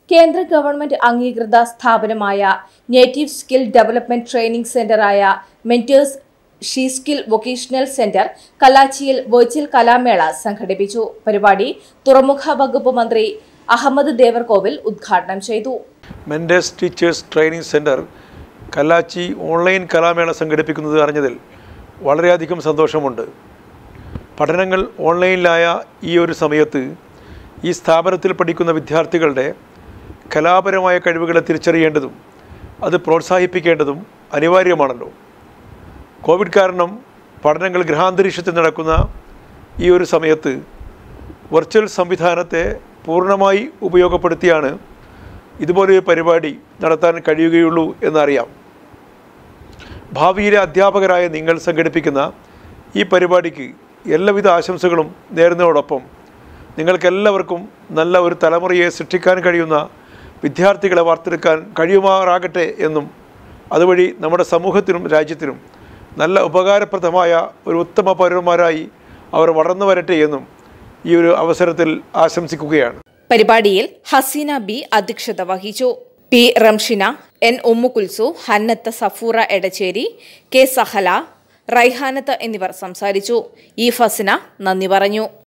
കേന്ദ്ര ഗവൺമെന്റ് അംഗീകൃത സ്ഥാപനമായ നേറ്റീവ് സ്കിൽ ഡെവലപ്മെന്റ് ട്രെയിനിംഗ് സെന്ററായ mentors she skill vocational centre കലാച്ചിയിൽ വെർച്വൽ കലാമേള സംഘടിപ്പിച്ചു പരിപാടി തുറമുഖ വകുപ്പ് മന്ത്രി അഹമ്മദ് ദേവർകോവിൽ ഉദ്ഘാടനം ചെയ്തു mentors teachers training centre Kallachi online കലാമേള സംഘടിപ്പിക്കുന്നത് അറിഞ്ഞതിൽ വളരെയധികം സന്തോഷമുണ്ട് പഠനങ്ങൾ ഓൺലൈനിലായ ഈ ഒരു സമയത്ത് ഈ സ്ഥാപനത്തിൽ പഠിക്കുന്ന വിദ്യാർത്ഥികളുടെ കലാപരമായ കഴിവുകളെ തിരിച്ചറിയേണ്ടതും അത് പ്രോത്സാഹിപ്പിക്കേണ്ടതും അനിവാര്യമാണല്ലോ കോവിഡ് കാരണം പഠനങ്ങൾ ഗൃഹാന്തരീക്ഷത്തിൽ നടക്കുന്ന ഈ ഒരു സമയത്ത് വെർച്വൽ സംവിധാനത്തെ പൂർണ്ണമായി ഉപയോഗപ്പെടുത്തിയാണ് ഇതുപോലൊരു പരിപാടി നടത്താൻ കഴിയുകയുള്ളൂ എന്നറിയാം ഭാവിയിലെ അധ്യാപകരായ നിങ്ങൾ സംഘടിപ്പിക്കുന്ന ഈ പരിപാടിക്ക് എല്ലാവിധ ആശംസകളും നേരുന്നതോടൊപ്പം നിങ്ങൾക്കെല്ലാവർക്കും നല്ല ഒരു തലമുറയെ സൃഷ്ടിക്കാൻ കഴിയുന്ന വിദ്യാർത്ഥികളെ വാർത്തെടുക്കാൻ കഴിയുമാറാകട്ടെ എന്നും അതുവഴി നമ്മുടെ സമൂഹത്തിനും രാജ്യത്തിനും നല്ല ഉപകാരപ്രദമായ ഒരു ഉത്തമ പൗരന്മാരായി അവർ വളർന്നു വരട്ടെ എന്നും ഈ ഒരു അവസരത്തിൽ ആശംസിക്കുകയാണ് പരിപാടിയിൽ ഹസീന ബി അധ്യക്ഷത വഹിച്ചു P Ramshina N Ummukulsu Hannath Safoora Edacheri K Sahala Raihanath എന്നിവർ സംസാരിച്ചു ഈ ഫസിന നന്ദി പറഞ്ഞു